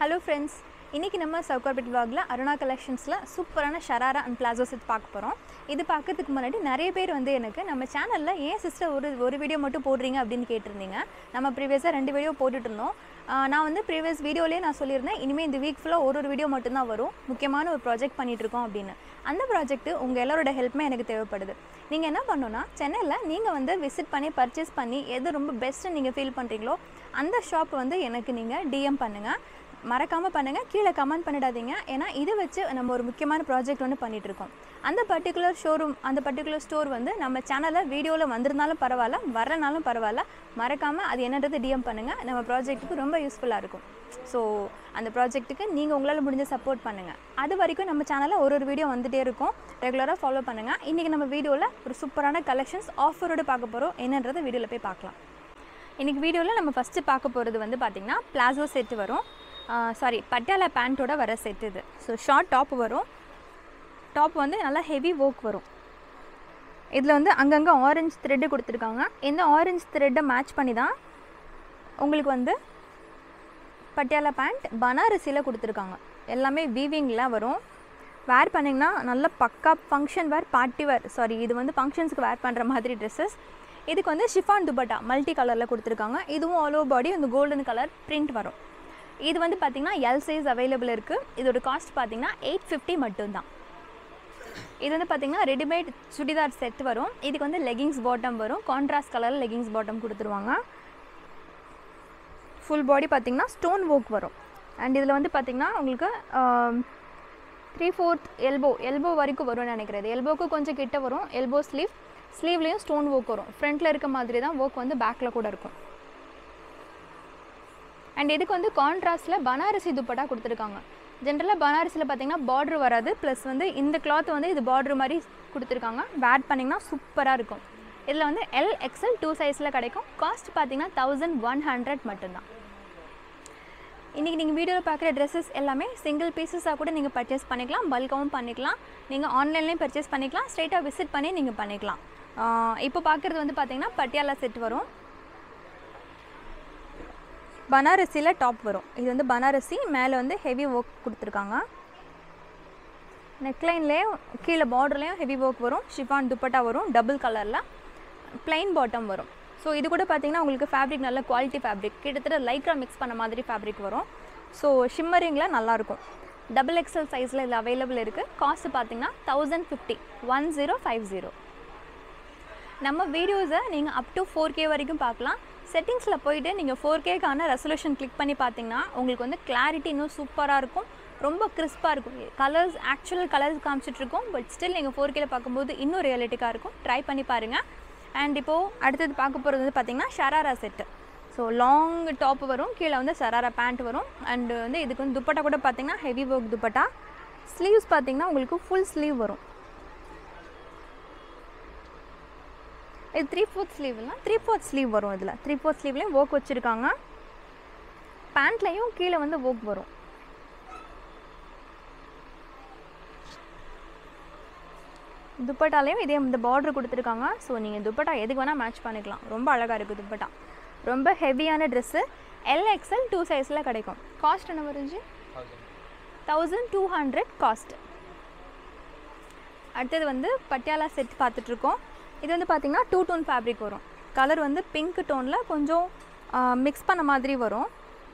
hello friends இன்றைக்கி நம்ம சவுகார்பேட் vlogல அருணா கலெக்ஷன்ஸில் சூப்பரான ஷராரா அண்ட் பிளாசோ செட் பார்க்க போகிறோம் இது பார்க்கறதுக்கு முன்னாடி நிறைய பேர் வந்து எனக்கு நம்ம சேனலில் ஏன் சிஸ்டர் ஒரு ஒரு வீடியோ மட்டும் போடுறீங்க அப்படின்னு கேட்டிருந்தீங்க நம்ம ப்ரீவியஸாக ரெண்டு வீடியோ போட்டுட்டு இருந்தோம் ஆஹ் நான் வந்து ப்ரீவியஸ் வீடியோலேயே நான் சொல்லியிருந்தேன் இனிமேல் இந்த வீக் ஃபுல்லாக ஒரு ஒரு வீடியோ மட்டும்தான் வரும் முக்கியமான ஒரு ப்ராஜெக்ட் பண்ணிட்டு இருக்கோம் அப்படின்னு அந்த ப்ராஜெக்ட் உங்கள் எல்லாரோட ஹெல்ப்புமே எனக்கு தேவைப்படுது நீங்கள் என்ன பண்ணணும்னா சென்னையில் நீங்கள் வந்து விசிட் பண்ணி பர்ச்சேஸ் பண்ணி எது ரொம்ப பெஸ்ட்டு நீங்கள் ஃபீல் பண்ணுறீங்களோ அந்த ஷாப் வந்து எனக்கு நீங்கள் டிஎம் பண்ணுங்கள் மறக்காமல் பண்ணுங்கள் கீழே கமெண்ட் பண்ணிடாதீங்க ஏன்னா இதை வச்சு நம்ம ஒரு முக்கியமான ப்ராஜெக்ட் ஒன்று பண்ணிட்டு இருக்கோம் அந்த பர்டிகுலர் ஷோரூம் அந்த பர்டிகுலர் ஸ்டோர் வந்து நம்ம சேனலில் வீடியோவில் வந்திருந்தாலும் பரவாயில்ல வரலனாலும் பரவாயில்ல மறக்காமல் அது என்னன்றது டிஎம் பண்ணுங்கள் நம்ம ப்ராஜெக்ட்டுக்கு ரொம்ப யூஸ்ஃபுல்லாக இருக்கும் ஸோ அந்த ப்ராஜெக்ட்டுக்கு நீங்கள் உங்களால் முடிஞ்ச சப்போர்ட் பண்ணுங்கள் அது வரைக்கும் நம்ம சேனலில் ஒரு ஒரு வீடியோ வந்துகிட்டே இருக்கும் ரெகுலராக ஃபாலோ பண்ணுங்கள் இன்றைக்கி நம்ம வீடியோவில் ஒரு சூப்பரான கலெக்ஷன்ஸ் ஆஃபரோடு பார்க்க போகிறோம் என்னன்றதை வீடியோவில் போய் பார்க்கலாம் இன்றைக்கி வீடியோவில் நம்ம ஃபஸ்ட்டு பார்க்க போகிறது வந்து பார்த்திங்கன்னா பிளாசோ செட்டு வரும் சாரி பட்டியாலா பேண்ட்டோட வர செட் இது ஸோ ஷார்ட் டாப் வரும் டாப் வந்து நல்லா ஹெவி ஒர்க் வரும் இதில் வந்து அங்கங்கே ஆரஞ்சு த்ரெட்டு கொடுத்துருக்காங்க இந்த ஆரஞ்சு த்ரெட்டை மேட்ச் பண்ணி தான் உங்களுக்கு வந்து பட்டியாலா பேண்ட் பனாரசியில் கொடுத்துருக்காங்க எல்லாமே வீவிங்கில் வரும் வேர் பண்ணிங்கன்னா நல்ல பக்கா function wear party wear sorry இது வந்து ஃபங்க்ஷன்ஸுக்கு வேர் பண்ணுற மாதிரி ட்ரெஸ்ஸஸ் இதுக்கு வந்து ஷிஃபான் துப்பட்டா மல்டி கலரில் கொடுத்துருக்காங்க இதுவும் ஆல் ஓவர் பாடி இந்த கோல்டன் கலர் பிரிண்ட் வரும் இது வந்து பார்த்திங்கன்னா எல் சைஸ் அவைலபிள் இருக்குது இதோட காஸ்ட் பார்த்திங்கன்னா எயிட் ஃபிஃப்டி மட்டும்தான் இது வந்து பார்த்திங்கன்னா ரெடிமேட் சுடிதார் செட் வரும் இதுக்கு வந்து லெகிங்ஸ் பாட்டம் வரும் கான்ட்ராஸ்ட் கலரில் லெகிங்ஸ் பாட்டம் கொடுத்துருவாங்க ஃபுல் பாடி பார்த்திங்கன்னா ஸ்டோன் ஒர்க் வரும் அண்ட் இதில் வந்து பார்த்திங்கன்னா உங்களுக்கு த்ரீ ஃபோர்த் எல்போ எல்போ வரைக்கும் வரும்னு நினைக்கிறேன் எல்போக்கு கொஞ்சம் கிட்ட வரும் எல்போ ஸ்லீவ் ஸ்லீவ்லேயும் ஸ்டோன் ஒர்க் வரும் ஃப்ரண்ட்டில் இருக்க மாதிரி தான் ஒர்க் வந்து பேக்கில் கூட இருக்கும் அண்ட் இதுக்கு வந்து கான்ட்ராஸ்டில் பனாரசி துப்பட்டா கொடுத்துருக்காங்க ஜென்ரலாக பனாரசியில் பார்த்தீங்கன்னா பார்ட்ரு வராது ப்ளஸ் வந்து இந்த கிளாத் வந்து இது பார்ட்ரு மாதிரி கொடுத்துருக்காங்க வேட் பண்ணிங்கன்னா சூப்பராக இருக்கும் இதில் வந்து எல் எக்ஸ்எல் டூ சைஸில் கிடைக்கும் காஸ்ட் பார்த்தீங்கன்னா தௌசண்ட் ஒன் ஹண்ட்ரட் மட்டும்தான் இன்றைக்கி நீங்கள் வீடியோவில் பார்க்குற ட்ரெஸ்ஸஸ் எல்லாமே சிங்கிள் பீசஸாக கூட நீங்கள் பர்ச்சேஸ் பண்ணிக்கலாம் பல்காகவும் பண்ணிக்கலாம் நீங்கள் ஆன்லைன்லேயும் பர்ச்சேஸ் பண்ணிக்கலாம் ஸ்ட்ரைட்டாக விசிட் பண்ணி நீங்கள் பண்ணிக்கலாம் இப்போ பார்க்குறது வந்து பார்த்தீங்கன்னா பட்டியாலா செட் வரும் பனாரசியில் டாப் வரும் இது வந்து பனாரசி மேலே வந்து ஹெவி ஒர்க் கொடுத்துருக்காங்க நெக்லைன்லேயும் கீழே பார்டர்லேயும் ஹெவி ஒர்க் வரும் ஷிஃபான் துப்பட்டா வரும் டபுள் கலரில் பிளைன் பாட்டம் வரும் ஸோ இது கூட பார்த்தீங்கன்னா உங்களுக்கு ஃபேப்ரிக் நல்ல குவாலிட்டி ஃபேப்ரிக் கிட்டத்தட்ட லைக்ரா மிக்ஸ் பண்ண மாதிரி ஃபேப்ரிக் வரும் ஸோ ஷிம்மரிங்கில் நல்லாயிருக்கும் டபுள் எக்ஸல் சைஸில் இது அவைலபிள் இருக்குது காஸ்ட் பார்த்தீங்கன்னா thousand fifty one zero five zero நம்ம வீடியோஸை நீங்கள் அப் டு ஃபோர் கே வரைக்கும் பார்க்கலாம் செட்டிங்ஸில் போயிட்டு நீங்கள் ஃபோர் கேக்கான ரெசல்யூஷன் கிளிக் பண்ணி பார்த்தீங்கன்னா உங்களுக்கு வந்து கிளாரிட்டி இன்னும் சூப்பராக இருக்கும் ரொம்ப கிறிஸ்பாக இருக்கும் கலர்ஸ் ஆக்சுவல் கலர்ஸ் காமிச்சிட்ருக்கோம் பட் ஸ்டில் நீங்கள் ஃபோர் கேல பார்க்கும்போது இன்னும் ரியலிட்டிக்காக இருக்கும் ட்ரை பண்ணி பாருங்கள் அண்ட் இப்போது அடுத்தது பார்க்க போகிறது வந்து பார்த்திங்கன்னா sharara set so long top வரும் கீழே வந்து ஷராரா பேண்ட் வரும் அண்டு வந்து இதுக்கு வந்து துப்பட்டா கூட பார்த்திங்கன்னா ஹெவி ஒர்க் துப்பட்டா ஸ்லீவ்ஸ் பார்த்திங்கன்னா உங்களுக்கு ஃபுல் ஸ்லீவ் வரும் இது த்ரீ ஃபோர்த் ஸ்லீவ்லாம் த்ரீ ஃபோர்த் ஸ்லீவ் வரும் இதில் த்ரீ ஃபோர்த் ஸ்லீவ்லேயும் ஒர்க் வச்சுருக்காங்க பேண்ட்லேயும் கீழே வந்து ஒர்க் வரும் துப்பட்டாலையும் இதே இந்த பார்டர் கொடுத்துருக்காங்க ஸோ நீங்கள் துப்பட்டா எதுக்கு வேணால் மேட்ச் பண்ணிக்கலாம் ரொம்ப அழகாக இருக்குது துப்பட்டா ரொம்ப ஹெவியான ட்ரெஸ்ஸு எல்எக்ஸ்எல் டூ சைஸில் கிடைக்கும் காஸ்ட் என்ன வருஞ்சு தௌசண்ட் டூ ஹண்ட்ரட் காஸ்ட் அடுத்தது வந்து பட்டியாலா செட் பார்த்துட்ருக்கோம் இது வந்து பார்த்திங்கன்னா டூ டோன் ஃபேப்ரிக் வரும் கலர் வந்து பிங்க் டோனில் கொஞ்சம் மிக்ஸ் பண்ண மாதிரி வரும்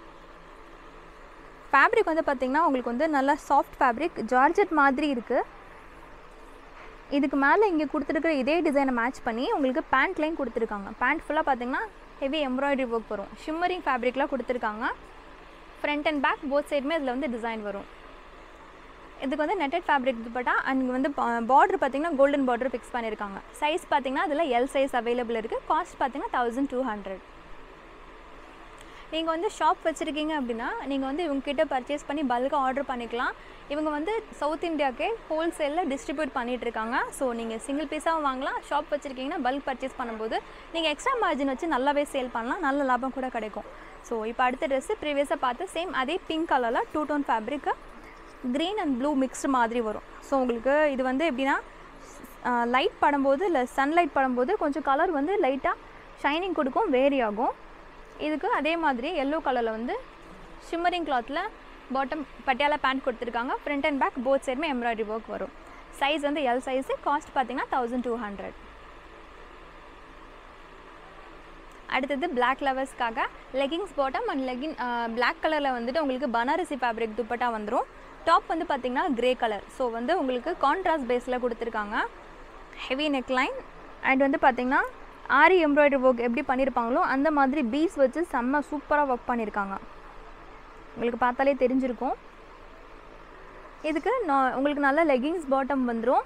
ஃபேப்ரிக் வந்து பார்த்திங்கன்னா உங்களுக்கு வந்து நல்லா சாஃப்ட் ஃபேப்ரிக் ஜார்ஜெட் மாதிரி இருக்குது இதுக்கு மேலே இங்கே கொடுத்துருக்குற இதே டிசைனை மேட்ச் பண்ணி உங்களுக்கு பேண்ட்லேயும் கொடுத்துருக்காங்க பேண்ட் ஃபுல்லாக பார்த்திங்கன்னா ஹெவி எம்ப்ராய்டரி ஒர்க் வரும் ஷிம்மரிங் ஃபேப்ரிக்லாம் கொடுத்துருக்காங்க ஃப்ரண்ட் அண்ட் பேக் போத் சைடுமே இதில் வந்து டிசைன் வரும் இதுக்கு வந்து நெட்டட் ஃபேப்ரிக் துப்பட்டா அண்ட் இங்கே வந்து பார்டர் பார்த்தீங்கன்னா கோல்டன் பார்டர் ஃபிக்ஸ் பண்ணியிருக்காங்க சைஸ் பார்த்தீங்கன்னா அதில் எல் சைஸ் அவைலபிள் இருக்குது காஸ்ட் பார்த்தீங்கன்னா தௌசண்ட் டூ ஹண்ட்ரட் நீங்கள் வந்து ஷாப் வச்சுருக்கீங்க அப்படின்னா நீங்கள் வந்து இவங்ககிட்ட பர்ச்சேஸ் பண்ணி பல்காக ஆர்டர் பண்ணிக்கலாம் இவங்க வந்து சவுத் இந்தியாவுக்கே ஹோல்சேலில் டிஸ்ட்ரிபியூட் பண்ணிகிட்ருக்காங்க ஸோ நீங்கள் சிங்கிள் பீஸாகவும் வாங்கலாம் ஷாப் வச்சுருக்கீங்கன்னா பல்க் பர்ச்சேஸ் பண்ணும்போது நீங்கள் எக்ஸ்ட்ரா மார்ஜின் வச்சு நல்லாவே சேல் பண்ணலாம் நல்ல லாபம் கூட கிடைக்கும் ஸோ இப்போ அடுத்த ட்ரெஸ்ஸு ப்ரீவியஸாக பார்த்து சேம் அதே பிங்க் கலரில் two tone fabric green and blue mixed மாதிரி வரும் ஸோ உங்களுக்கு இது வந்து எப்படின்னா லைட் படும்போது இல்லை சன்லைட் படும்போது கொஞ்சம் கலர் வந்து லைட்டாக ஷைனிங் கொடுக்கும் வேரி ஆகும் இதுக்கு அதே மாதிரி எல்லோ கலரில் வந்து ஷிம்மரிங் கிளாத்தில் பாட்டம் பட்டியாலா பேண்ட் கொடுத்துருக்காங்க ஃப்ரண்ட் அண்ட் பேக் போத் சைடுமே எம்ப்ராய்டரி ஒர்க் வரும் சைஸ் வந்து எல் சைஸு காஸ்ட் பார்த்தீங்கன்னா தௌசண்ட் டூ ஹண்ட்ரட் அடுத்தது பிளாக் லவர்ஸ்க்காக leggings bottom and legging black கலரில் வந்துட்டு உங்களுக்கு பனாரசி ஃபேப்ரிக் துப்பட்டா வந்துடும் டாப் வந்து பார்த்தீங்கன்னா கிரே கலர் ஸோ வந்து உங்களுக்கு கான்ட்ராஸ்ட் பேஸில் கொடுத்துருக்காங்க ஹெவி நெக்லைன் அண்ட் வந்து பார்த்தீங்கன்னா ஆரி எம்ப்ராய்டரி ஒர்க் எப்படி பண்ணியிருப்பாங்களோ அந்த மாதிரி பீஸ் வச்சு செம்ம சூப்பராக ஒர்க் பண்ணியிருக்காங்க உங்களுக்கு பார்த்தாலே தெரிஞ்சிருக்கும் இதுக்கு நான் உங்களுக்கு நல்ல லெகிங்ஸ் பாட்டம் வந்துடும்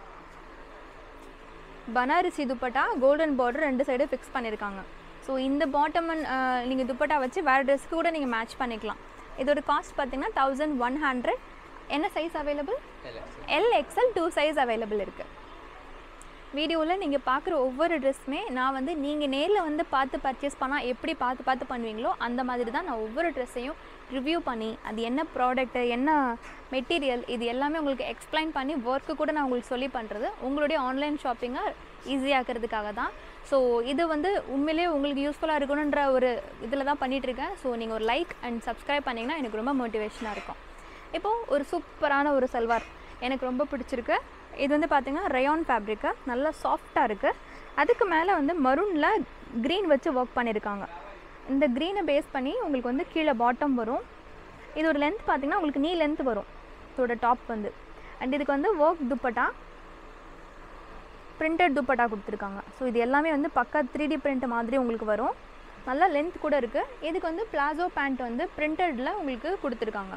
பனாரசி துப்பட்டா கோல்டன் பார்டர் ரெண்டு சைடு ஃபிக்ஸ் பண்ணியிருக்காங்க ஸோ இந்த பாட்டம் நீங்கள் துப்பட்டா வச்சு வேறு ட்ரெஸ்க்கு கூட நீங்கள் மேட்ச் பண்ணிக்கலாம் இதோட காஸ்ட் பார்த்தீங்கன்னா தௌசண்ட் ஒன் ஹண்ட்ரட் என்ன size available L XL two size available இருக்குது வீடியோவில் நீங்கள் பார்க்குற ஒவ்வொரு ட்ரெஸ்ஸுமே நான் வந்து நீங்கள் நேரில் வந்து பார்த்து பர்ச்சேஸ் பண்ணால் எப்படி பார்த்து பார்த்து பண்ணுவீங்களோ அந்த மாதிரி தான் நான் ஒவ்வொரு ட்ரெஸ்ஸையும் ரிவ்யூ பண்ணி அது என்ன ப்ராடக்ட்டு என்ன மெட்டீரியல் இது எல்லாமே உங்களுக்கு எக்ஸ்பிளைன் பண்ணி ஒர்க்கு கூட நான் உங்களுக்கு சொல்லி பண்ணுறது உங்களுடைய ஆன்லைன் ஷாப்பிங்கை ஈஸியாக்கிறதுக்காக தான் ஸோ இது வந்து உண்மையிலேயே உங்களுக்கு யூஸ்ஃபுல்லாக இருக்கணுன்ற ஒரு இதில் தான் பண்ணிகிட்ருக்கேன் ஸோ நீங்கள் ஒரு லைக் அண்ட் சப்ஸ்கிரைப் பண்ணிங்கன்னா எனக்கு ரொம்ப மோட்டிவேஷனாக இருக்கும் இப்போது ஒரு சூப்பரான ஒரு சல்வார் எனக்கு ரொம்ப பிடிச்சிருக்கு இது வந்து பார்த்திங்கன்னா ரயான் ஃபேப்ரிக்கு நல்லா சாஃப்டாக இருக்குது அதுக்கு மேலே வந்து மரூனில் க்ரீன் வச்சு ஒர்க் பண்ணியிருக்காங்க இந்த க்ரீனை பேஸ் பண்ணி உங்களுக்கு வந்து கீழே பாட்டம் வரும் இதோட லென்த் பார்த்திங்கன்னா உங்களுக்கு நீ லென்த் வரும் இதோட டாப் வந்து அண்ட் இதுக்கு வந்து ஒர்க் துப்பட்டா பிரிண்டட் துப்பட்டா கொடுத்துருக்காங்க ஸோ இது எல்லாமே வந்து பக்கா த்ரீ டி பிரிண்ட் மாதிரி உங்களுக்கு வரும் நல்லா லென்த் கூட இருக்குது இதுக்கு வந்து பிளாசோ பேண்ட் வந்து பிரிண்டடில் உங்களுக்கு கொடுத்துருக்காங்க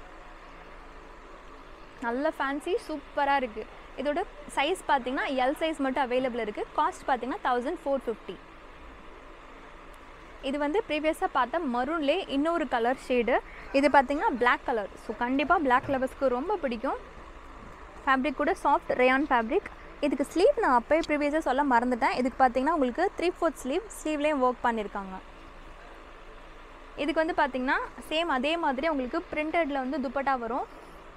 நல்ல ஃபேன்சி சூப்பராக இருக்குது இதோட சைஸ் பார்த்தீங்கன்னா எல் சைஸ் மட்டும் அவைலபிள் இருக்குது காஸ்ட் பார்த்தீங்கன்னா தௌசண்ட் ஃபோர் ஃபிஃப்டி இது வந்து ப்ரீவியஸாக பார்த்த மரூன்லே இன்னொரு கலர் ஷேடு இது பார்த்தீங்கன்னா பிளாக் கலர் ஸோ கண்டிப்பாக பிளாக் லவர்ஸ்க்கு ரொம்ப பிடிக்கும் ஃபேப்ரிக் கூட சாஃப்ட் ரயான் ஃபேப்ரிக் இதுக்கு ஸ்லீவ் நான் அப்போயே ப்ரீவியஸாக சொல்ல மறந்துட்டேன் இதுக்கு பார்த்தீங்கன்னா உங்களுக்கு த்ரீ ஃபோர்த் ஸ்லீவ் ஸ்லீவ்லேயும் ஒர்க் பண்ணியிருக்காங்க இதுக்கு வந்து பார்த்தீங்கன்னா சேம் அதே மாதிரி உங்களுக்கு பிரிண்டடில் வந்து துப்பட்டா வரும்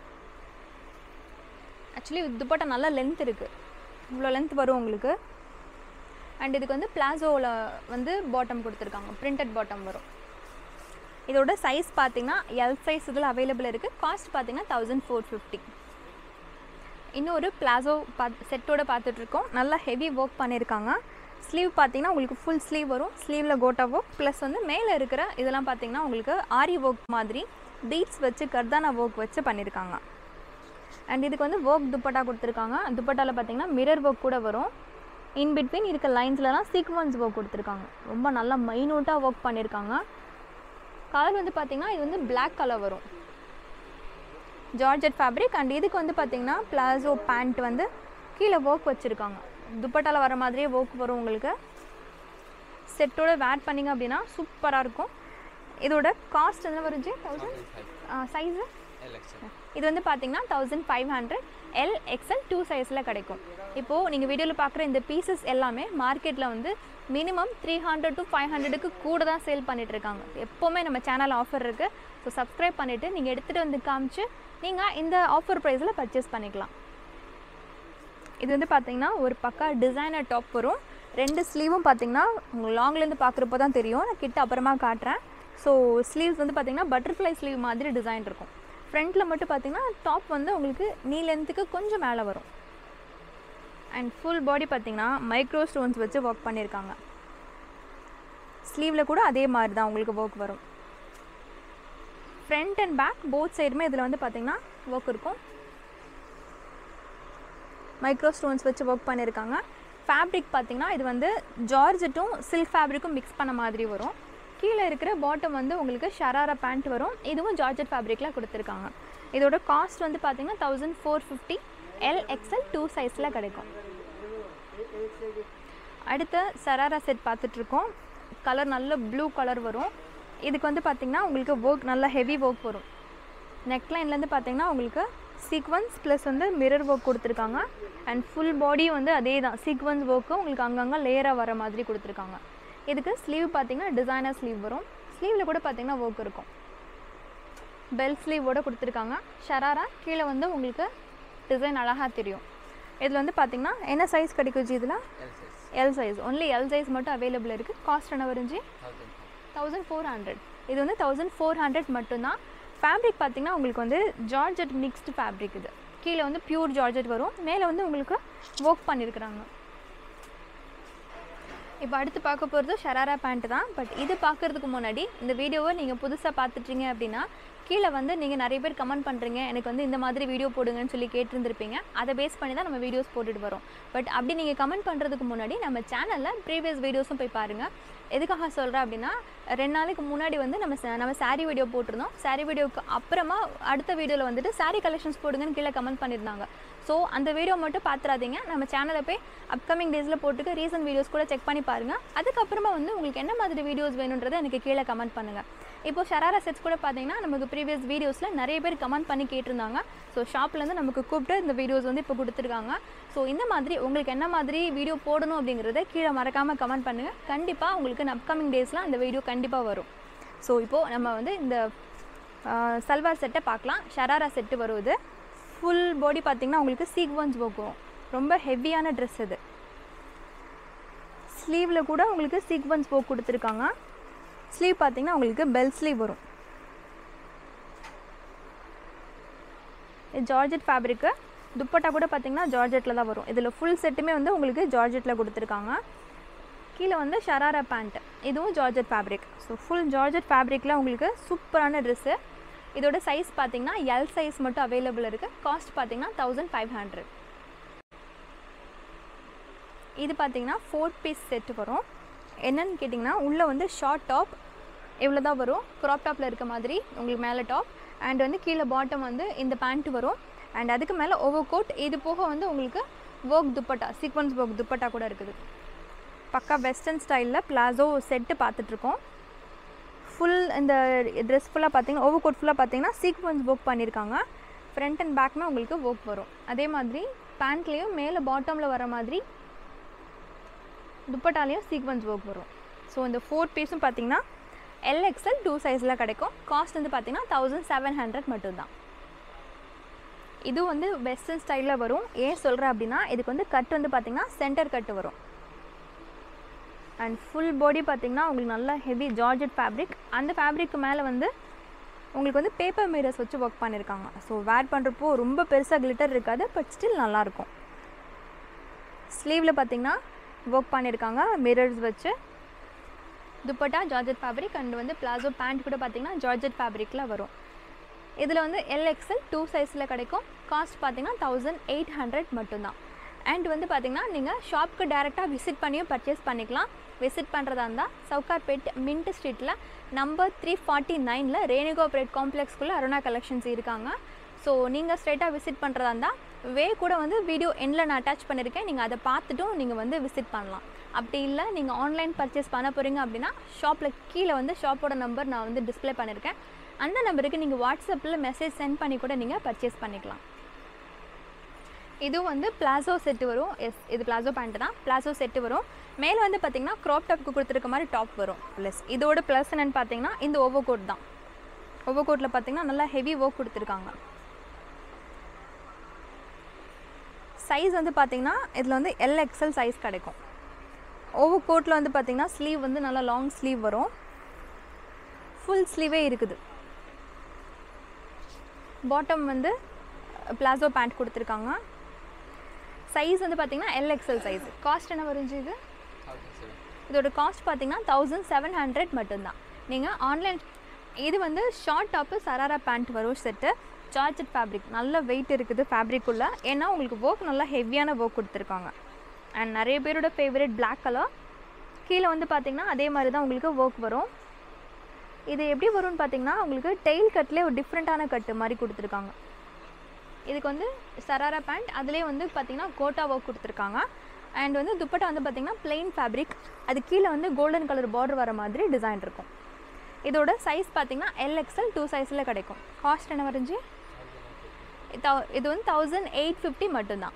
ஆக்சுவலி துப்பட்டா நல்ல லென்த் இருக்குது இவ்வளோ லென்த் வரும் உங்களுக்கு அண்ட் இதுக்கு வந்து பிளாசோவில் வந்து பாட்டம் கொடுத்துருக்காங்க பிரிண்டட் பாட்டம் வரும் இதோட சைஸ் பார்த்தீங்கன்னா எல் சைஸ் இதில் அவைலபிள் இருக்குது காஸ்ட் பார்த்தீங்கன்னா தௌசண்ட் ஃபோர் ஃபிஃப்டி இன்னொரு பிளாசோ பாத் செட்டோட பார்த்துட்ருக்கோம் நல்லா ஹெவி ஒர்க் பண்ணியிருக்காங்க ஸ்லீவ் பார்த்தீங்கன்னா உங்களுக்கு ஃபுல் ஸ்லீவ் வரும் ஸ்லீவில் கோட்டா ஒர்க் ப்ளஸ் வந்து மேலே இருக்கிற இதெல்லாம் பார்த்தீங்கன்னா உங்களுக்கு ஆரி ஒர்க் மாதிரி பீட்ஸ் வச்சு கர்தானா ஒர்க் வச்சு பண்ணியிருக்காங்க அண்ட் இதுக்கு வந்து ஒர்க் துப்பட்டா கொடுத்துருக்காங்க துப்பட்டாவில் பார்த்தீங்கன்னா மிரர் ஒர்க் கூட வரும் இன் பிட்வீன் இருக்க லைன்ஸ்லலாம் சீக்வன்ஸ் ஒர்க் கொடுத்துருக்காங்க ரொம்ப நல்லா மைனூட்டாக ஒர்க் பண்ணியிருக்காங்க கலர் வந்து பார்த்தீங்கன்னா இது வந்து Black கலர் வரும் ஜார்ஜெட் ஃபேப்ரிக் அண்ட் இதுக்கு வந்து பார்த்தீங்கன்னா பிளாசோ பேண்ட் வந்து கீழே ஒர்க் வச்சுருக்காங்க துப்பட்டாவில் வர மாதிரியே ஒர்க் வரும் உங்களுக்கு செட்டோட வேட் பண்ணிங்க அப்படின்னா சூப்பராக இருக்கும் இதோட காஸ்ட் என்ன வருச்சு தௌசண்ட் சைஸு இது வந்து பார்த்தீங்கன்னா thousand five hundred L XL two சைஸில் கிடைக்கும் இப்போது நீங்கள் வீடியோவில் பார்க்குற இந்த பீசஸ் எல்லாமே மார்க்கெட்டில் வந்து minimum three hundred to five ஹண்ட்ரடுக்கு கூட தான் சேல் பண்ணிகிட்ருக்காங்க எப்போவுமே நம்ம சேனல் ஆஃபர் இருக்குது ஸோ சப்ஸ்கிரைப் பண்ணிவிட்டு நீங்கள் எடுத்துகிட்டு வந்து காமிச்சு நீங்கள் இந்த ஆஃபர் ப்ரைஸில் பர்ச்சேஸ் பண்ணிக்கலாம் இது வந்து பார்த்தீங்கன்னா ஒரு பக்கா டிசைனர் டாப் வரும் ரெண்டு ஸ்லீவும் பார்த்தீங்கன்னா உங்களுக்கு லாங்லேருந்து பார்க்குறப்போ தான் தெரியும் நான் கிட்ட அப்புறமா காட்டுறேன் ஸோ ஸ்லீவ்ஸ் வந்து பார்த்தீங்கன்னா பட்டர்ஃப்ளை ஸ்லீவ் மாதிரி டிசைன் இருக்கும் ஃப்ரண்ட்டில் மட்டும் பார்த்தீங்கன்னா டாப் வந்து உங்களுக்கு நீ லென்த்துக்கு கொஞ்சம் மேலே வரும் அண்ட் ஃபுல் பாடி பார்த்தீங்கன்னா மைக்ரோ ஸ்டோன்ஸ் வச்சு ஒர்க் பண்ணியிருக்காங்க ஸ்லீவில் கூட அதே மாதிரி தான் உங்களுக்கு ஒர்க் வரும் ஃப்ரண்ட் அண்ட் பேக் போத் சைடுமே இதில் வந்து பார்த்தீங்கன்னா ஒர்க் இருக்கும் மைக்ரோ ஸ்டோன்ஸ் வச்சு ஒர்க் பண்ணியிருக்காங்க ஃபேப்ரிக் பார்த்தீங்கன்னா இது வந்து ஜார்ஜெட்டும் சில்க் ஃபேப்ரிக்கும் மிக்ஸ் பண்ண மாதிரி வரும் கீழே இருக்கிற பாட்டம் வந்து உங்களுக்கு ஷராரா பேண்ட் வரும் இதுவும் ஜார்ஜெட் ஃபேப்ரிக்கில் கொடுத்துருக்காங்க இதோட காஸ்ட் வந்து பார்த்தீங்கன்னா thousand four fifty L XL two சைஸில் கிடைக்கும் அடுத்த சராரா செட் பார்த்துட்ருக்கோம் கலர் நல்ல ப்ளூ கலர் வரும் இதுக்கு வந்து பார்த்திங்கன்னா உங்களுக்கு ஒர்க் நல்ல ஹெவி ஒர்க் வரும் நெக்லைன்லேருந்து பார்த்தீங்கன்னா உங்களுக்கு சீக்வன்ஸ் ப்ளஸ் வந்து மிரர் ஒர்க் கொடுத்துருக்காங்க அண்ட் ஃபுல் பாடி வந்து அதே தான் சீக்வன்ஸ் ஒர்க்கு உங்களுக்கு அங்கங்கே லேயராக வர மாதிரி கொடுத்துருக்காங்க இதுக்கு ஸ்லீவ் பார்த்தீங்கன்னா டிசைனர் ஸ்லீவ் வரும் ஸ்லீவில் கூட பார்த்தீங்கன்னா ஒர்க் இருக்கும் பெல் ஸ்லீவோட கொடுத்துருக்காங்க ஷராரா கீழே வந்து உங்களுக்கு டிசைன் அழகாக தெரியும் இதில் வந்து பார்த்தீங்கன்னா என்ன சைஸ் கிடைக்கும் ஜி இதில் L size only L size மட்டும் அவைலபிள் இருக்குது காஸ்ட் என்ன வருஞ்சி தௌசண்ட் ஃபோர் ஹண்ட்ரட் இது வந்து தௌசண்ட் ஃபோர் ஹண்ட்ரட் மட்டும்தான் ஃபேப்ரிக் பார்த்தீங்கன்னா உங்களுக்கு வந்து ஜார்ஜெட் மிக்ஸ்டு ஃபேப்ரிக் இது கீழே வந்து பியூர் ஜார்ஜெட் வரும் மேலே வந்து உங்களுக்கு ஒர்க் பண்ணியிருக்கிறாங்க இப்போ அடுத்து பார்க்க போகிறது ஷராரா பேண்ட் தான் பட் இது பார்க்குறதுக்கு முன்னாடி இந்த வீடியோவை நீங்கள் புதுசாக பார்த்துட்றீங்க அப்படின்னா கீழே வந்து நீங்கள் நிறைய பேர் கமெண்ட் பண்ணுறீங்க எனக்கு வந்து இந்த மாதிரி வீடியோ போடுங்கன்னு சொல்லி கேட்டிருந்திருப்பீங்க அதை பேஸ் பண்ணி தான் நம்ம வீடியோஸ் போட்டுட்டு வரோம் பட் அப்படி நீங்கள் கமெண்ட் பண்ணுறதுக்கு முன்னாடி நம்ம சேனலில் ப்ரீவியஸ் வீடியோஸும் போய் பாருங்கள் எதுக்காக சொல்கிறேன் அப்படின்னா ரெண்டு நாளைக்கு முன்னாடி வந்து நம்ம sa- நம்ம saree வீடியோ போட்டிருந்தோம் saree வீடியோக்கு அப்புறமா அடுத்த வீடியோவில் வந்துட்டு saree கலெக்ஷன்ஸ் போடுங்கன்னு கீழே கமெண்ட் பண்ணியிருந்தாங்க ஸோ அந்த வீடியோ மட்டும் பார்த்துறாதீங்க நம்ம சேனலை போய் அப்கமிங் டேஸில் போட்டுக்க ரீசன்ட் வீடியோஸ் கூட செக் பண்ணி பாருங்கள் அதுக்கப்புறமா வந்து உங்களுக்கு என்ன மாதிரி வீடியோஸ் வேணுன்றதை எனக்கு கீழே கமெண்ட் பண்ணுங்கள் இப்போ ஷராரா செட்ஸ் கூட பார்த்தீங்கன்னா நமக்கு ப்ரீவியஸ் வீடியோஸில் நிறைய பேர் கமெண்ட் பண்ணி கேட்டிருந்தாங்க ஸோ ஷாப்லேருந்து நமக்கு கூப்பிட்டு இந்த வீடியோஸ் வந்து இப்போ கொடுத்துருக்காங்க ஸோ இந்த மாதிரி உங்களுக்கு என்ன மாதிரி வீடியோ போடணும் அப்படிங்கிறத கீழே மறக்காமல் கமெண்ட் பண்ணுங்கள் கண்டிப்பாக உங்களுக்கு அப்கமிங் டேஸில் அந்த வீடியோ கண்டிப்பாக வரும் ஸோ இப்போது நம்ம வந்து இந்த ஆஹ், சல்வார் செட்டை பார்க்கலாம் ஷராரா செட்டு வரும் இது ஃபுல் பாடி பார்த்தீங்கன்னா உங்களுக்கு சீக்வன்ஸ் ஒர்க் வரும் ரொம்ப ஹெவியான ட்ரெஸ் இது ஸ்லீவில் கூட உங்களுக்கு சீக்வன்ஸ் ஒர்க் கொடுத்துருக்காங்க ஸ்லீவ் பார்த்தீங்கன்னா உங்களுக்கு பெல் ஸ்லீவ் வரும் இது ஜார்ஜெட் ஃபேப்ரிக்கு துப்பட்டா கூட பார்த்தீங்கன்னா ஜார்ஜெட்டில் தான் வரும் இதில் ஃபுல் செட்டுமே வந்து உங்களுக்கு ஜார்ஜெட்டில் கொடுத்துருக்காங்க கீழே வந்து ஷராரா பேண்ட் இதுவும் georgette fabric so full georgette ஃபேப்ரிக்கில் உங்களுக்கு சூப்பரான ட்ரெஸ்ஸு இதோட சைஸ் பார்த்தீங்கன்னா எல் சைஸ் மட்டும் அவைலபிள் இருக்குது காஸ்ட் பார்த்தீங்கன்னா தௌசண்ட் ஃபைவ் ஹண்ட்ரட் இது பார்த்தீங்கன்னா ஃபோர் பீஸ் செட் வரும் என்னன்னு கேட்டிங்கன்னா உள்ளே வந்து ஷார்ட் டாப் இவ்வளோ தான் வரும் க்ராப் டாப்பில் இருக்க மாதிரி உங்களுக்கு மேலே டாப் அண்ட் வந்து கீழே பாட்டம் வந்து இந்த பேண்ட் வரும் அண்ட் அதுக்கு மேலே ஓவர் கோட் இது போக வந்து உங்களுக்கு work dupatta sequins work dupatta கூட இருக்குது பக்கா வெஸ்டர்ன் ஸ்டைலில் பிளாசோ செட்டு பார்த்துட்ருக்கோம் ஃபுல் இந்த ட்ரெஸ் ஃபுல்லாக பார்த்தீங்கன்னா ஓவர் கோட் ஃபுல்லாக பார்த்தீங்கன்னா சீக்வன்ஸ் ஒர்க் பண்ணியிருக்காங்க ஃப்ரண்ட் அண்ட் பேக்மே உங்களுக்கு ஒர்க் வரும் அதே மாதிரி பேண்ட்லேயும் மேலே பாட்டமில் வர மாதிரி துப்பட்டாலையும் சீக்வன்ஸ் ஒர்க் வரும் ஸோ இந்த ஃபோர் பீஸும் பார்த்தீங்கன்னா எல்எக்ஸ்எல் டூ சைஸில் கிடைக்கும் காஸ்ட் வந்து பார்த்தீங்கன்னா தௌசண்ட் செவன் ஹண்ட்ரட் மட்டும்தான் இது வந்து வெஸ்டர்ன் ஸ்டைலில் வரும் ஏன் சொல்கிறேன் அப்படின்னா இதுக்கு வந்து கட் வந்து பார்த்தீங்கன்னா சென்டர் கட்டு வரும் அண்ட் ஃபுல் பாடி பார்த்தீங்கன்னா உங்களுக்கு நல்லா ஹெவி ஜார்ஜெட் ஃபேப்ரிக் அந்த ஃபேப்ரிக்கு மேலே வந்து உங்களுக்கு வந்து பேப்பர் மிரர்ஸ் வச்சு ஒர்க் பண்ணியிருக்காங்க ஸோ வேர் பண்ணுறப்போ ரொம்ப பெருசாக கிளிட்டர் இருக்காது பட் ஸ்டில் நல்லாயிருக்கும் ஸ்லீவில் பார்த்தீங்கன்னா ஒர்க் பண்ணியிருக்காங்க மிரர்ஸ் வச்சு துப்பட்டா ஜார்ஜெட் ஃபேப்ரிக் அண்ட் வந்து பிளாசோ பேண்ட் கூட பார்த்தீங்கன்னா ஜார்ஜெட் ஃபேப்ரிக்கில் வரும் இதில் வந்து எல்எக்ஸ்எல் டூ சைஸில் கிடைக்கும் காஸ்ட் பார்த்தீங்கன்னா தௌசண்ட் எயிட் ஹண்ட்ரட் மட்டும்தான் அண்ட் வந்து பார்த்தீங்கன்னா நீங்கள் ஷாப்க்கு டேரெக்டாக விசிட் பண்ணியும் பர்ச்சேஸ் பண்ணிக்கலாம் விசிட் பண்ணுறதா இருந்தால் சவுகார்பேட் மின்ட் ஸ்ட்ரீட்டில் நம்பர் த்ரீ ஃபார்ட்டி நைனில் ரேணுகோ பிரேட் காம்ப்ளெக்ஸ்குள்ளே அருணா கலெக்ஷன்ஸ் இருக்காங்க ஸோ நீங்கள் ஸ்ட்ரைட்டாக விசிட் பண்ணுறதா இருந்தால் வே கூட வந்து வீடியோ எண்டில் நான் அட்டாச் பண்ணியிருக்கேன் நீங்கள் அதை பார்த்துட்டும் நீங்கள் வந்து விசிட் பண்ணலாம் அப்படி இல்லை நீங்கள் ஆன்லைன் பர்ச்சேஸ் பண்ண போகிறீங்க அப்படின்னா ஷாப்பில் கீழே வந்து ஷாப்போட நம்பர் நான் வந்து டிஸ்ப்ளே பண்ணியிருக்கேன் அந்த நம்பருக்கு நீங்கள் வாட்ஸ்அப்பில் மெசேஜ் சென்ட் பண்ணி கூட நீங்கள் பர்ச்சேஸ் பண்ணிக்கலாம் இதுவும் வந்து பிளாசோ செட்டு வரும் எஸ் இது பிளாசோ பேண்ட் தான் பிளாசோ செட்டு வரும் மேலே வந்து பார்த்தீங்கன்னா க்ராப் டாப்க்கு கொடுத்துருக்க மாதிரி டாப் வரும் ப்ளஸ் இதோட ப்ளஸ் என்னென்னு பார்த்தீங்கன்னா இந்த ஓவர் கோட் தான் ஓவர் கோட்டில் பார்த்தீங்கன்னா நல்லா ஹெவி ஒர்க் கொடுத்துருக்காங்க சைஸ் வந்து பார்த்தீங்கன்னா இதில் வந்து எல்எக்ஸ்எல் சைஸ் கிடைக்கும் ஓவர் கோட்டில் வந்து பார்த்தீங்கன்னா ஸ்லீவ் வந்து நல்லா லாங் ஸ்லீவ் வரும் ஃபுல் ஸ்லீவே இருக்குது பாட்டம் வந்து பிளாசோ பேண்ட் கொடுத்துருக்காங்க சைஸ் வந்து பார்த்தீங்கன்னா எல்எக்ஸ்எல் சைஸ் காஸ்ட் என்ன வரும் இது இதோட காஸ்ட் பார்த்தீங்கன்னா தௌசண்ட் செவன் ஹண்ட்ரட் மட்டும்தான் நீங்கள் ஆன்லைன் இது வந்து ஷார்ட் டாப்பு சராரா பேண்ட் வரும் செட்டு ஜார்ஜெட் ஃபேப்ரிக் நல்ல வெயிட் இருக்குது ஃபேப்ரிக்குள்ளே ஏன்னா உங்களுக்கு ஒர்க் நல்லா ஹெவியான ஒர்க் கொடுத்துருக்காங்க அண்ட் நிறைய பேரோட ஃபேவரட் Black கலர் கீழே வந்து பார்த்தீங்கன்னா அதே மாதிரி தான் உங்களுக்கு ஒர்க் வரும் இது எப்படி வரும்னு பார்த்தீங்கன்னா உங்களுக்கு டெய்ல் கட்லேயே ஒரு டிஃப்ரெண்ட்டான கட்டு மாதிரி கொடுத்துருக்காங்க இதுக்கு வந்து சராரா பேண்ட் அதுலேயே வந்து பார்த்தீங்கன்னா கோட்டா ஒர்க் கொடுத்துருக்காங்க அண்ட் வந்து துப்பட்டா வந்து பார்த்தீங்கன்னா plain ஃபேப்ரிக் அது கீழே வந்து கோல்டன் கலர் பார்டர் வர மாதிரி டிசைன் இருக்கும் இதோட சைஸ் பார்த்தீங்கன்னா எல்எக்ஸ்எல் டூ சைஸில் கிடைக்கும் காஸ்ட் என்ன வரைஞ்சி இது வந்து தௌசண்ட் எயிட் ஃபிஃப்டி மட்டும்தான்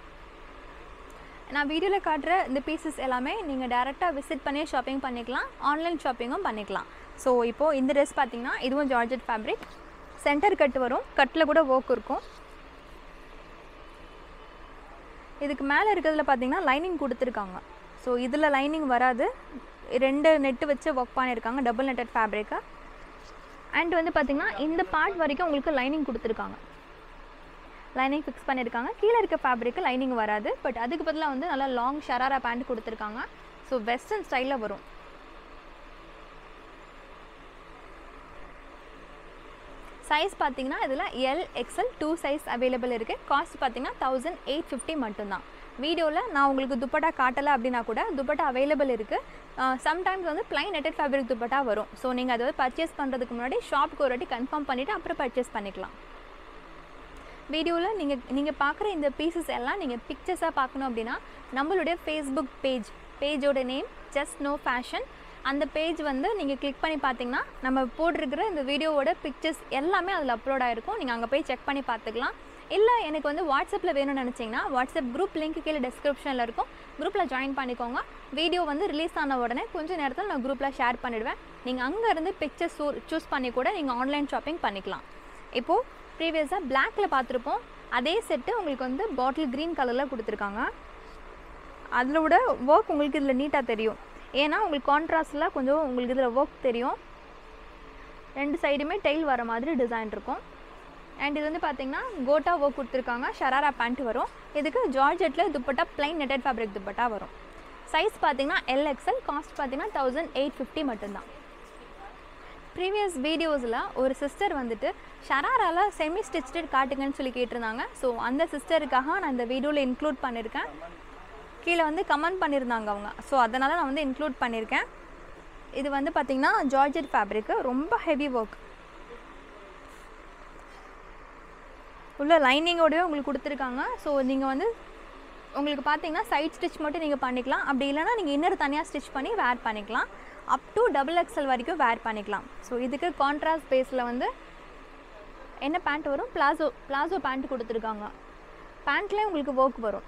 நான் வீடியோவில் காட்டுற இந்த பீசஸ் எல்லாமே நீங்கள் டேரெக்டாக விசிட் பண்ணி ஷாப்பிங் பண்ணிக்கலாம் ஆன்லைன் ஷாப்பிங்கும் பண்ணிக்கலாம் ஸோ இப்போது இந்த ட்ரெஸ் பார்த்தீங்கன்னா இதுவும் ஜார்ஜெட் ஃபேப்ரிக் சென்டர் கட் வரும் கட்டில் கூட ஒர்க் இருக்கும் இதுக்கு மேலே இருக்கிறதுல பார்த்தீங்கன்னா லைனிங் கொடுத்துருக்காங்க ஸோ இதில் லைனிங் வராது ரெண்டு நெட்டு வச்சு ஒர்க் பண்ணியிருக்காங்க டபுள் நெட்டட் ஃபேப்ரிக்கை அண்ட் வந்து பார்த்திங்கன்னா இந்த பார்ட் வரைக்கும் உங்களுக்கு லைனிங் கொடுத்துருக்காங்க லைனிங் ஃபிக்ஸ் பண்ணியிருக்காங்க கீழே இருக்க ஃபேப்ரிக்கு லைனிங் வராது பட் அதுக்கு பதிலாக வந்து நல்லா லாங் ஷராரா பேண்ட் கொடுத்துருக்காங்க ஸோ வெஸ்டர்ன் ஸ்டைலில் வரும் சைஸ் பார்த்தீங்கன்னா இதில் L XL two size available இருக்குது காஸ்ட் பார்த்தீங்கன்னா தௌசண்ட் எயிட் ஃபிஃப்டி மட்டும்தான் வீடியோவில் நான் உங்களுக்கு துப்பட்டா காட்டலை அப்படின்னா கூட துப்பட்டா அவைலபிள் இருக்குது சம்டைம்ஸ் வந்து பிளைன் நெட்டட் ஃபேப்ரிக் துப்பட்டா வரும் ஸோ நீங்கள் அதை வந்து பர்ச்சேஸ் பண்ணுறதுக்கு முன்னாடி ஷாப்புக்கு ஒரு வாட்டி கன்ஃபார்ம் பண்ணிவிட்டு அப்புறம் பர்ச்சேஸ் பண்ணிக்கலாம் வீடியோவில் நீங்கள் நீங்கள் பார்க்குற இந்த பீசஸ் எல்லாம் நீங்கள் பிக்சர்ஸாக பார்க்கணும் அப்படின்னா நம்மளுடைய ஃபேஸ்புக் பேஜ் பேஜோட நேம் ஜஸ்ட் நோ ஃபேஷன் அந்த பேஜ் வந்து நீங்கள் கிளிக் பண்ணி பார்த்தீங்கன்னா நம்ம போட்டிருக்கிற இந்த வீடியோவோட பிக்சர்ஸ் எல்லாமே அதில் அப்லோட் ஆகிருக்கும் நீங்கள் அங்கே போய் செக் பண்ணி பார்த்துக்கலாம் இல்லை எனக்கு வந்து வாட்ஸ்அப்பில் வேணும்னு நினச்சிங்கன்னா வாட்ஸ்அப் குரூப் லிங்க் கீழே டிஸ்கிரிப்ஷனில் இருக்கும் குரூப்பில் ஜாயின் பண்ணிக்கோங்க வீடியோ வந்து ரிலீஸ் ஆன உடனே கொஞ்சம் நேரத்தில் நான் குரூப்பில் ஷேர் பண்ணிவிடுவேன் நீங்கள் அங்கேருந்து பிக்சர்ஸ் சூஸ் பண்ணி கூட நீங்கள் ஆன்லைன் ஷாப்பிங் பண்ணிக்கலாம் இப்போது ப்ரீவியஸாக பிளாக்கில் பார்த்துருப்போம் அதே செட்டு உங்களுக்கு வந்து பாட்டில் க்ரீன் கலரில் கொடுத்துருக்காங்க அதில் ஒர்க் உங்களுக்கு இதில் நீட்டாக தெரியும் ஏன்னா உங்களுக்கு கான்ட்ராஸ்டில் கொஞ்சம் உங்களுக்கு இதில் ஒர்க் தெரியும் ரெண்டு சைடுமே டெய்ல் வர மாதிரி டிசைன் இருக்கும் அண்ட் இது வந்து பார்த்தீங்கன்னா கோட்டா ஒர்க் கொடுத்துருக்காங்க ஷராரா பேண்ட் வரும் இதுக்கு ஜார்ஜெட்டில் dupatta plain netted fabric dupatta வரும் சைஸ் பார்த்தீங்கன்னா எல்எக்ஸ்எல் காஸ்ட் பார்த்தீங்கன்னா தௌசண்ட் எயிட் ஃபிஃப்டி மட்டும்தான் ப்ரீவியஸ் வீடியோஸில் ஒரு சிஸ்டர் வந்துட்டு ஷராராவில் செமி ஸ்டிச்சட் காட்டுங்கன்னு சொல்லி கேட்டிருந்தாங்க ஸோ அந்த சிஸ்டருக்காக நான் இந்த வீடியோவில் இன்க்ளூட் பண்ணியிருக்கேன் கீழே வந்து கமெண்ட் பண்ணியிருந்தாங்க அவங்க ஸோ அதனால் நான் வந்து இன்க்ளூட் பண்ணியிருக்கேன் இது வந்து பார்த்திங்கன்னா ஜார்ஜெட் ஃபேப்ரிக்கு ரொம்ப ஹெவி ஒர்க் உள்ள லைனிங்கோடவே உங்களுக்கு கொடுத்துருக்காங்க ஸோ நீங்கள் வந்து உங்களுக்கு பார்த்தீங்கன்னா சைட் ஸ்டிச் மட்டும் நீங்கள் பண்ணிக்கலாம் அப்படி இல்லைனா நீங்கள் இன்னொரு தனியாக ஸ்டிச் பண்ணி வேர் பண்ணிக்கலாம் அப் டு டபுள் எக்ஸல் வரைக்கும் வேர் பண்ணிக்கலாம் ஸோ இதுக்கு கான்ட்ராஸ்ட் பேஸில் வந்து என்ன பேண்ட் வரும் பிளாசோ பிளாசோ பேண்ட் கொடுத்துருக்காங்க பேண்ட்லேயே உங்களுக்கு ஒர்க் வரும்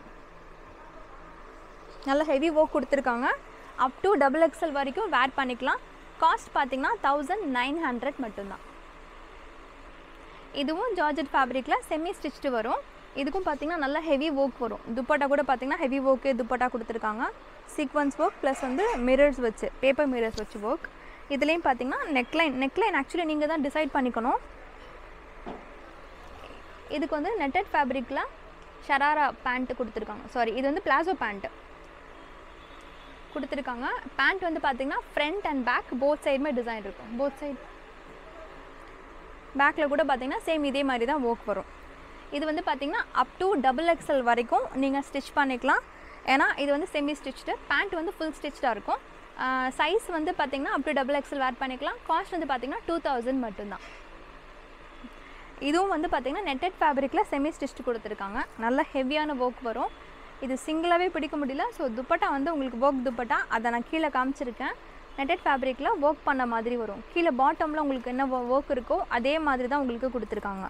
நல்ல ஹெவி ஒர்க் கொடுத்துருக்காங்க அப் டு டபுள் எக்ஸல் வரைக்கும் வேர் பண்ணிக்கலாம் காஸ்ட் பார்த்தீங்கன்னா தௌசண்ட் நைன் ஹண்ட்ரட் மட்டும்தான் இதுவும் ஜார்ஜெட் ஃபேப்ரிக்கில் செமி ஸ்டிச்டு வரும் இதுக்கும் பார்த்தீங்கன்னா நல்ல ஹெவி ஒர்க் வரும் துப்பட்டா கூட பார்த்தீங்கன்னா ஹெவி ஒர்க்கு துப்பட்டா கொடுத்துருக்காங்க சீக்வன்ஸ் ஒர்க் ப்ளஸ் வந்து மிரர்ஸ் வச்சு பேப்பர் மிரர்ஸ் வச்சு ஒர்க் இதுலேயும் பார்த்தீங்கன்னா நெக்லைன் நெக்லைன் ஆக்சுவலி நீங்கள் தான் டிசைட் பண்ணிக்கணும் இதுக்கு வந்து நெட்டட் ஃபேப்ரிக்கில் ஷராரா பேண்ட்டு கொடுத்துருக்காங்க சாரி இது வந்து பிளாசோ பேண்ட்டு கொடுத்துருக்காங்க பேண்ட் வந்து பார்த்தீங்கன்னா ஃப்ரண்ட் அண்ட் பேக் போத் சைடுமே டிசைன் இருக்கும் போத் சைடு பேக்கில் கூட பார்த்தீங்கன்னா சேம் இதே மாதிரி தான் ஒர்க் வரும் இது வந்து பார்த்தீங்கன்னா அப் டு டபுள் எக்ஸல் வரைக்கும் நீங்கள் ஸ்டிச் பண்ணிக்கலாம் ஏன்னா இது வந்து செமி ஸ்டிச்டு பேண்ட் வந்து ஃபுல் ஸ்டிச்டாக இருக்கும் சைஸ் வந்து பார்த்தீங்கன்னா up to double XL wear பண்ணிக்கலாம் காஸ்ட் வந்து பார்த்தீங்கன்னா டூ தௌசண்ட் மட்டும்தான் இதுவும் வந்து பார்த்தீங்கன்னா நெட்டட் ஃபேப்ரிக்கில் செமி ஸ்டிச்டு கொடுத்துருக்காங்க நல்ல ஹெவியான ஒர்க் வரும் இது சிங்கிளாகவே பிடிக்க முடியல ஸோ துப்பட்டா வந்து உங்களுக்கு ஒர்க் துப்பட்டா அதை நான் கீழே காமிச்சிருக்கேன் நெட்டட் ஃபேப்ரிக்கில் ஒர்க் பண்ண மாதிரி வரும் கீழே பாட்டமில் உங்களுக்கு என்ன ஒர்க் இருக்கோ அதே மாதிரி தான் உங்களுக்கு கொடுத்துருக்காங்க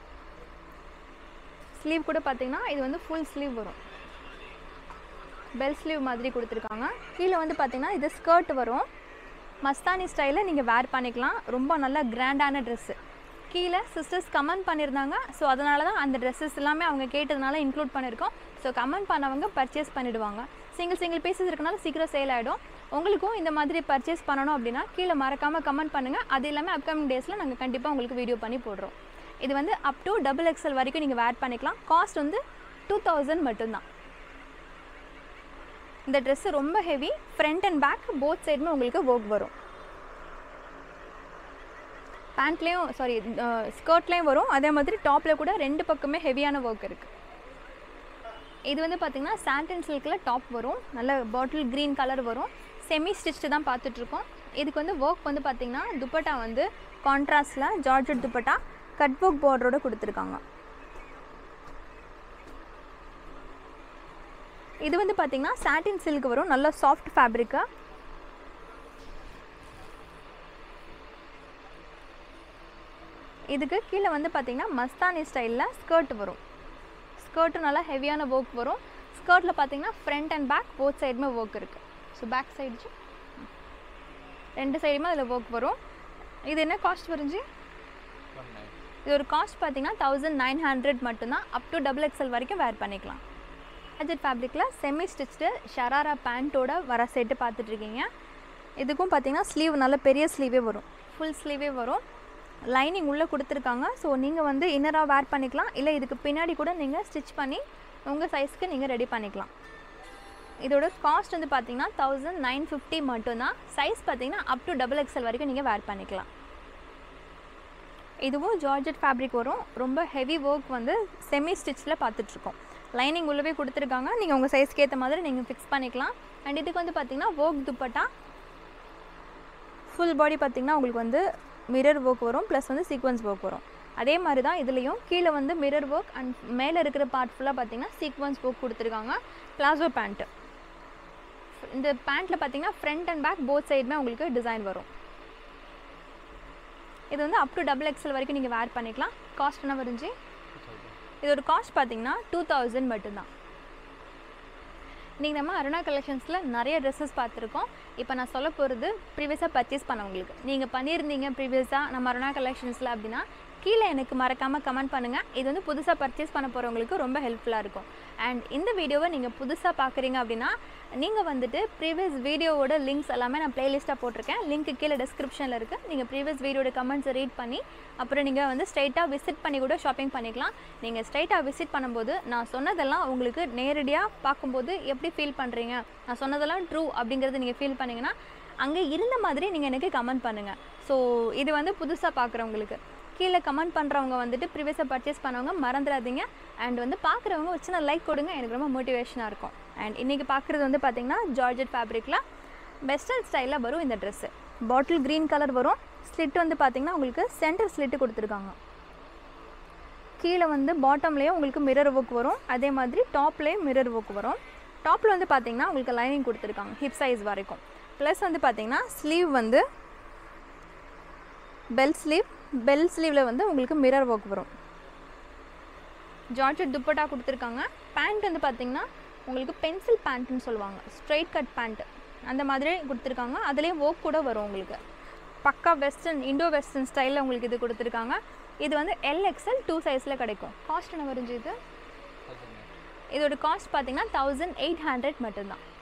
ஸ்லீவ் கூட பார்த்தீங்கன்னா இது வந்து ஃபுல் ஸ்லீவ் வரும் பெல் ஸ்லீவ் மாதிரி கொடுத்துருக்காங்க கீழே வந்து பார்த்தீங்கன்னா இது ஸ்கர்ட் வரும் மஸ்தானி ஸ்டைலில் நீங்கள் வேர் பண்ணிக்கலாம் ரொம்ப நல்ல கிராண்டான ட்ரெஸ்ஸு கீழே சிஸ்டர்ஸ் கமெண்ட் பண்ணியிருந்தாங்க ஸோ அதனால தான் அந்த ட்ரெஸ்ஸஸ் எல்லாமே அவங்க கேட்டதுனால இன்க்ளூட் பண்ணியிருக்கோம் ஸோ கமெண்ட் பண்ணவங்க பர்ச்சேஸ் பண்ணிவிடுவாங்க சிங்கிள் சிங்கிள் பீசஸ் இருக்கனால சீக்கிரம் சேல் ஆகிடும் உங்களுக்கும் இந்த மாதிரி பர்ச்சேஸ் பண்ணணும் அப்படின்னா கீழே மறக்காமல் கமெண்ட் பண்ணுங்கள் அது இல்லாமல் அப்கமிங் டேஸில் நாங்கள் கண்டிப்பாக உங்களுக்கு வீடியோ பண்ணி போடுறோம் இது வந்து அப் டு டபுள் எக்ஸல் வரைக்கும் நீங்கள் வேர் பண்ணிக்கலாம் காஸ்ட் வந்து டூ தௌசண்ட் மட்டும்தான் இந்த ட்ரெஸ்ஸு ரொம்ப heavy front and back both சைடுமே உங்களுக்கு ஒர்க் வரும் பேண்ட்லேயும் சாரி ஸ்கர்ட்லேயும் வரும் அதே மாதிரி டாப்பில் கூட ரெண்டு பக்கமே ஹெவியான ஒர்க் இருக்குது இது வந்து பார்த்திங்கன்னா சாண்டன் சில்கில் டாப் வரும் நல்ல பாட்டில் க்ரீன் கலர் வரும் செமி ஸ்டிச்சு தான் பார்த்துட்ருக்கோம் இதுக்கு வந்து ஒர்க் வந்து பார்த்திங்கன்னா துப்பட்டா வந்து கான்ட்ராஸ்டில் ஜார்ஜட் துப்பட்டா கட் ஒர்க் பார்டரோட கொடுத்துருக்காங்க இது வந்து பார்த்திங்கன்னா சாட்டின் சில்க் வரும் நல்ல சாஃப்ட் ஃபேப்ரிக்கு இதுக்கு கீழே வந்து பார்த்திங்கன்னா மஸ்தானி ஸ்டைலில் ஸ்கர்ட் வரும் ஸ்கர்ட்டும் நல்லா ஹெவியான ஒர்க் வரும் ஸ்கர்ட்டில் பார்த்தீங்கன்னா ஃப்ரண்ட் அண்ட் பேக் போத் சைடுமே ஒர்க் இருக்குது ஸோ பேக் சைடு ரெண்டு சைடுமே அதில் ஒர்க் வரும் இது என்ன காஸ்ட் வருஞ்சு இது ஒரு காஸ்ட் பார்த்தீங்கன்னா தௌசண்ட் நைன் ஹண்ட்ரட் மட்டும்தான் அப் டு டபுள் எக்ஸல் வரைக்கும் வேர் பண்ணிக்கலாம் அஜெட் ஃபேப்ரிக்கில் செமி ஸ்டிச்டு ஷராரா பேண்ட்டோட வர செட்டு பார்த்துட்ருக்கீங்க இதுக்கும் பார்த்தீங்கன்னா ஸ்லீவ் நல்ல பெரிய ஸ்லீவே வரும் ஃபுல் ஸ்லீவே வரும் லைனிங் உள்ளே கொடுத்துருக்காங்க ஸோ நீங்கள் வந்து இன்னராக வேர் பண்ணிக்கலாம் இல்லை இதுக்கு பின்னாடி கூட நீங்கள் ஸ்டிச் பண்ணி உங்கள் சைஸ்க்கு நீங்கள் ரெடி பண்ணிக்கலாம் இதோட காஸ்ட் வந்து பார்த்தீங்கன்னா தௌசண்ட் நைன் ஃபிஃப்டி மட்டும்தான் சைஸ் பார்த்தீங்கன்னா அப் டு டபுள் எக்ஸ்எல் வரைக்கும் நீங்கள் வேர் பண்ணிக்கலாம் இதுவும் ஜார்ஜெட் ஃபேப்ரிக் வரும் ரொம்ப ஹெவி ஒர்க் வந்து செமி ஸ்டிச்சில் பார்த்துட்ருக்கோம் லைனிங் உள்ளவே கொடுத்துருக்காங்க நீங்கள் உங்கள் சைஸ்க்கு ஏற்ற மாதிரி நீங்கள் ஃபிக்ஸ் பண்ணிக்கலாம் அண்ட் இதுக்கு வந்து பார்த்தீங்கன்னா ஒர்க் துப்பட்டா ஃபுல் பாடி பார்த்தீங்கன்னா உங்களுக்கு வந்து மிரர் ஒர்க் வரும் ப்ளஸ் வந்து சீக்வன்ஸ் ஒர்க் வரும் அதே மாதிரி தான் இதுலேயும் கீழே வந்து மிரர் ஒர்க் அண்ட் மேலே இருக்கிற பார்ட் ஃபுல்லாக பார்த்தீங்கன்னா சீக்வன்ஸ் ஒர்க் கொடுத்துருக்காங்க பிளாசோ பேண்ட்டு இந்த பேண்ட்டில் பார்த்தீங்கன்னா ஃப்ரண்ட் அண்ட் பேக் போத் சைடுமே உங்களுக்கு டிசைன் வரும் இது வந்து அப் டு டபுள் எக்ஸல் வரைக்கும் நீங்கள் வேர் பண்ணிக்கலாம் காஸ்ட் என்ன வருஞ்சு இதோட காஸ்ட் பார்த்தீங்கன்னா டூ தௌசண்ட் மட்டும்தான் நீங்கள் நம்ம அருணா கலெக்ஷன்ஸில் நிறைய ட்ரெஸ்ஸஸ் பார்த்துருக்கோம் இப்போ நான் சொல்ல போகிறது ப்ரீவியஸாக பர்ச்சேஸ் பண்ணவங்களுக்கு நீங்கள் பண்ணியிருந்தீங்க ப்ரீவியஸாக நம்ம அருணா கலெக்ஷன்ஸில் அப்படின்னா கீழே எனக்கு மறக்காமல் கமெண்ட் பண்ணுங்கள் இது வந்து புதுசாக பர்ச்சேஸ் பண்ண போகிறவங்களுக்கு ரொம்ப ஹெல்ப்ஃபுல்லாக இருக்கும் அண்ட் இந்த வீடியோவை நீங்கள் புதுசாக பார்க்குறீங்க அப்படின்னா நீங்கள் வந்துட்டு ப்ரீவியஸ் வீடியோவோட லிங்க்ஸ் எல்லாமே நான் ப்ளேலிஸ்ட்டாக போட்டிருக்கேன் லிங்க் கீழே டிஸ்கிரிப்ஷனில் இருக்குது நீங்கள் ப்ரீவியஸ் வீடியோட கமெண்ட்ஸை ரீட் பண்ணி அப்புறம் நீங்கள் வந்து ஸ்ட்ரைட்டாக விசிட் பண்ணி கூட ஷாப்பிங் பண்ணிக்கலாம் நீங்கள் ஸ்ட்ரைட்டாக விசிட் பண்ணும்போது நான் சொன்னதெல்லாம் உங்களுக்கு நேரடியாக பார்க்கும்போது எப்படி ஃபீல் பண்ணுறீங்க நான் சொன்னதெல்லாம் ட்ரூ அப்படிங்கிறது நீங்கள் ஃபீல் பண்ணீங்கன்னா அங்கே இருந்த மாதிரி நீங்கள் எனக்கு கமெண்ட் பண்ணுங்கள் ஸோ இது வந்து புதுசாக பார்க்குறவங்களுக்கு கீழே கமெண்ட் பண்ணுறவங்க வந்துட்டு ப்ரீவியஸாக பர்ச்சேஸ் பண்ணவங்க மறந்துடாதீங்க அண்ட் வந்து பார்க்குறவங்க ஒரு சின்ன லைக் கொடுங்க எனக்கு ரொம்ப மோட்டிவேஷனாக இருக்கும் அண்ட் இன்றைக்கி பார்க்குறது வந்து பார்த்திங்கன்னா ஜார்ஜெட் ஃபேப்ரிக்கில் வெஸ்டர்ன் ஸ்டைலில் வரும் இந்த ட்ரெஸ்ஸு பாட்டில் க்ரீன் கலர் வரும் ஸ்லிட் வந்து பார்த்திங்கன்னா உங்களுக்கு சென்டர் ஸ்லிட்டு கொடுத்துருக்காங்க கீழே வந்து பாட்டம்லேயும் உங்களுக்கு மிரர் ஒர்க் வரும் அதே மாதிரி டாப்லேயும் மிரர் ஒர்க் வரும் டாப்பில் வந்து பார்த்திங்கன்னா உங்களுக்கு லைனிங் கொடுத்துருக்காங்க ஹிப் சைஸ் வரைக்கும் ப்ளஸ் வந்து பார்த்திங்கன்னா ஸ்லீவ் வந்து பெல் ஸ்லீவ் பெல் ஸ்லீவில் வந்து உங்களுக்கு மிரர் ஒர்க் வரும் ஜார்ஜெட் துப்பட்டா கொடுத்துருக்காங்க பேண்ட் வந்து பார்த்திங்கன்னா உங்களுக்கு பென்சில் பேண்ட்டுன்னு சொல்லுவாங்க ஸ்ட்ரைட் கட் பேண்ட் அந்த மாதிரி கொடுத்துருக்காங்க அதுலேயும் ஒர்க் கூட வரும் உங்களுக்கு பக்கா வெஸ்டர்ன் இண்டோ வெஸ்டர்ன் ஸ்டைலில் உங்களுக்கு இது கொடுத்துருக்காங்க இது வந்து எல்எக்ஸ்எல் டூ சைஸில் கிடைக்கும் காஸ்ட் என்ன வருஞ்சு இது இதோட காஸ்ட் பார்த்தீங்கன்னா தௌசண்ட் எயிட் ஹண்ட்ரட் மட்டும்தான்